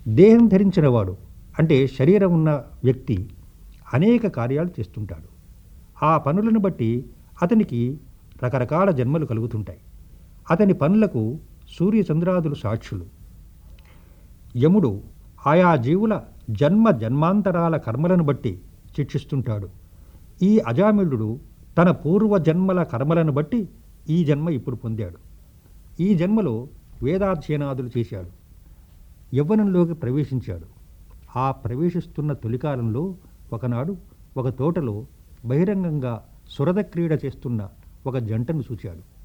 దేహం ధరించినవాడు అంటే శరీరం ఉన్న వ్యక్తి అనేక కార్యాలు చేస్తుంటాడు ఆ పనులను బట్టి అతనికి రకరకాల జన్మలు కలుగుతుంటాయి అతని పనులకు సూర్య చంద్రాదులు సాక్షులు యముడు ఆయా జీవుల జన్మ జన్మాంతరాల కర్మలను బట్టి శిక్షిస్తుంటాడు ఈ అజామిళుడు తన పూర్వ జన్మల కర్మలను బట్టి ఈ జన్మ ఇప్పుడు పొందాడు ఈ జన్మలో వేదాధ్యయనాదులు చేశాడు యవ్వనంలోకి ప్రవేశించాడు ఆ ప్రవేశిస్తున్న తొలికాలంలో ఒకనాడు ఒక తోటలో బహిరంగంగా సురద క్రీడ చేస్తున్న ఒక జంటను చూచాడు